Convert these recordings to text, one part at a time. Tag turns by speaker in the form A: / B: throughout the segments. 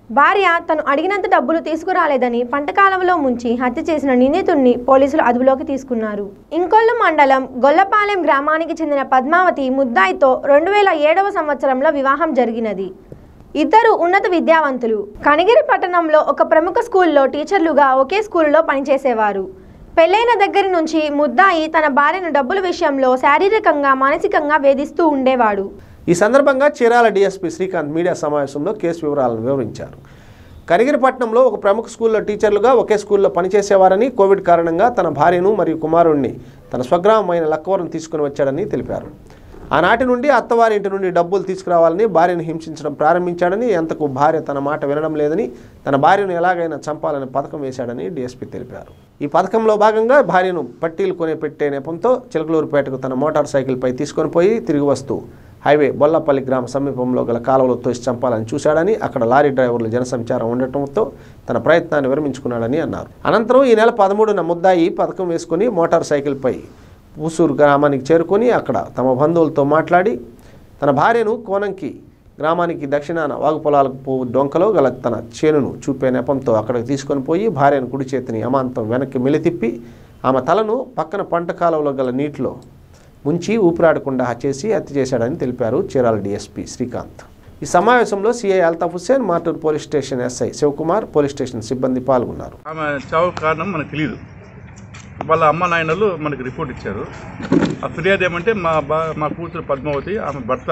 A: భార్య తను అడిగినంత డబ్బులు తీసుకురాలేదని పంటకాలంలో ముంచి హత్య చేసిన నిందితుడిని పోలీసులు అదుపులోకి తీసుకున్నారు ఇంకొల్లు మండలం గొల్లపాలెం గ్రామానికి చెందిన పద్మావతి ముద్దాయితో రెండు వేల ఏడవ సంవత్సరంలో వివాహం జరిగినది ఇద్దరు ఉన్నత విద్యావంతులు కనిగిరి పట్టణంలో ఒక ప్రముఖ స్కూల్లో టీచర్లుగా ఒకే స్కూల్లో పనిచేసేవారు పెళ్ళైన దగ్గర నుంచి ముద్దాయి తన భార్యను డబ్బుల విషయంలో శారీరకంగా మానసికంగా వేధిస్తూ ఉండేవాడు
B: ఈ సందర్భంగా చీరాల డీఎస్పీ శ్రీకాంత్ మీడియా సమావేశంలో కేసు వివరాలను వివరించారు కరిగిరిపట్నంలో ఒక ప్రముఖ స్కూల్లో టీచర్లుగా ఒకే స్కూల్లో పనిచేసేవారని కోవిడ్ కారణంగా తన భార్యను మరియు కుమారుణ్ణి తన స్వగ్రామమైన లక్కవరం తీసుకుని వచ్చాడని తెలిపారు ఆనాటి నుండి అత్తవారి ఇంటి నుండి డబ్బులు తీసుకురావాలని భార్యను హింసించడం ప్రారంభించాడని ఎంతకు భార్య తన మాట వినడం లేదని తన భార్యను ఎలాగైనా చంపాలని పథకం వేశాడని డీఎస్పీ తెలిపారు ఈ పథకంలో భాగంగా భార్యను పట్టీలు కొని పెట్టే నెపంతో చిలకలూరుపేటకు తన మోటార్ సైకిల్పై తీసుకొని పోయి తిరిగి వస్తూ హైవే బొల్లపల్లి గ్రామ సమీపంలో గల కాలువలో తోసి చంపాలని చూశాడని అక్కడ లారీ డ్రైవర్లు జనసంచారం ఉండటంతో తన ప్రయత్నాన్ని విరమించుకున్నాడని అన్నారు అనంతరం ఈ నెల పదమూడున ముద్దాయి పథకం వేసుకుని మోటార్ సైకిల్పై పూసూరు గ్రామానికి చేరుకొని అక్కడ తమ బంధువులతో మాట్లాడి తన భార్యను కోనంకి గ్రామానికి దక్షిణాన వాగు పొలాలకు పో డొంకలో గల తన చేనును చూపే నెపంతో అక్కడికి తీసుకొని పోయి భార్యను కుడి చేతిని అమాంతం వెనక్కి మెలితిప్పి ఆమె తలను పక్కన పంట కాలువలో గల నీటిలో ముంచి ఊపిరాడకుండా చేసి హత్య చేశాడని తెలిపారు చీరాల డీఎస్పీ శ్రీకాంత్ ఈ సమావేశంలో CI Altaf Hussain Martur police station SI Sivakumar police station సిబ్బంది పాల్గొన్నారు
C: ఆమె చావు కారణం మనకు తెలియదు వాళ్ళ అమ్మ నాయనలు మనకి రిపోర్ట్ ఇచ్చారు ఆ ఫిర్యాదు ఏమంటే మా బా మా కూతురు పద్మావతి ఆమె భర్త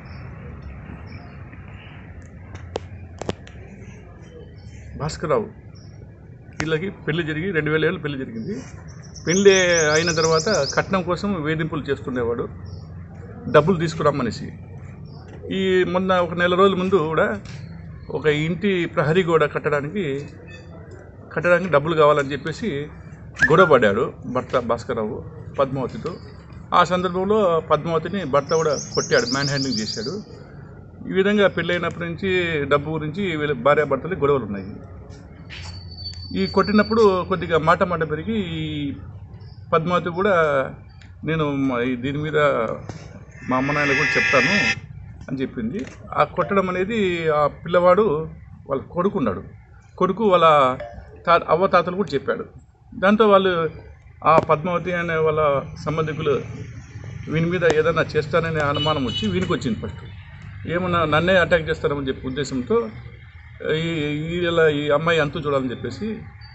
C: భాస్కర్రావు వీళ్ళకి పెళ్లి జరిగి రెండు వేల ఏళ్ళు పెళ్లి జరిగింది పెళ్లి అయిన తర్వాత కట్నం కోసం వేధింపులు చేస్తుండేవాడు డబ్బులు తీసుకురమ్మనేసి ఈ మొన్న ఒక నెల రోజుల ముందు కూడా ఒక ఇంటి ప్రహరీ గోడ కట్టడానికి కట్టడానికి డబ్బులు కావాలని చెప్పేసి గొడవ పడ్డాడు భర్త భాస్కర్రావు పద్మావతితో ఆ సందర్భంలో పద్మావతిని భర్త కూడా కొట్టాడు మ్యాన్ హ్యాండింగ్ చేశాడు ఈ విధంగా పెళ్ళైనప్పటి నుంచి డబ్బు గురించి వీళ్ళ భార్యాభర్తలు గొడవలు ఉన్నాయి ఈ కొట్టినప్పుడు కొద్దిగా మాట మాట పెరిగి ఈ పద్మావతి కూడా నేను మ- ఈ దీని మీద మా అమ్మ నాయన కూడా చెప్తాను అని చెప్పింది ఆ కొట్టడం అనేది ఆ పిల్లవాడు వాళ్ళ కొడుకున్నాడు కొడుకు వాళ్ళ తా అవ్వ తాతలు కూడా చెప్పాడు దాంతో వాళ్ళు ఆ పద్మావతి అనే వాళ్ళ సంబంధికులు వీని మీద ఏదైనా చేస్తాననే అనుమానం వచ్చి వీనికి వచ్చింది ఫస్ట్ ఏమన్నా నన్నే అటాక్ చేస్తారని చెప్పి ఉద్దేశంతో ఈ వీళ్ళ ఈ అమ్మాయి అంతు చూడాలని చెప్పేసి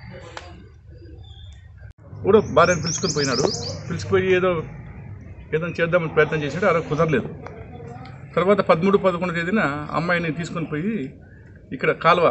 C: కూడా భార్యను పిలుచుకొని పోయినాడు పిలుచుకుపోయి ఏదో ఏదైనా చేద్దామని ప్రయత్నం చేశాడు అలా కుదరలేదు తర్వాత పదమూడు పదకొండు తేదీన అమ్మాయిని తీసుకొని పోయి ఇక్కడ కాలువ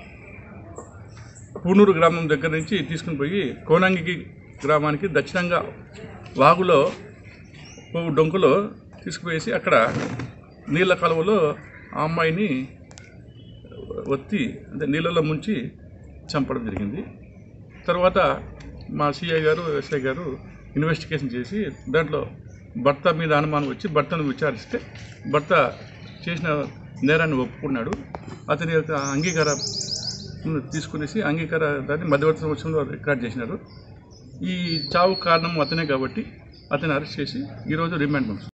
C: పూనూరు గ్రామం దగ్గర నుంచి తీసుకుని పోయి కోనంగి గ్రామానికి దక్షిణంగా వాగులో ఓ డొంకలో తీసుకుపోయేసి అక్కడ నీళ్ళ కాలువలో ఆ అమ్మాయిని ఒత్తి అంటే నీళ్ళలో ముంచి చంపడం జరిగింది తర్వాత మా సిఐ గారు ఎస్ఐ గారు ఇన్వెస్టిగేషన్ చేసి దాంట్లో భర్త మీద అనుమానం వచ్చి భర్తను విచారిస్తే భర్త చేసిన నేరాన్ని ఒప్పుకున్నాడు అతని యొక్క అంగీకారం తీసుకునేసి అంగీకార దాన్ని మధ్యవర్తి సంవత్సరంలో రికార్డ్ చేసినారు ఈ చావు కారణం అతనే కాబట్టి అతన్ని అరెస్ట్ చేసి ఈరోజు రిమాండ్ పంపిస్తారు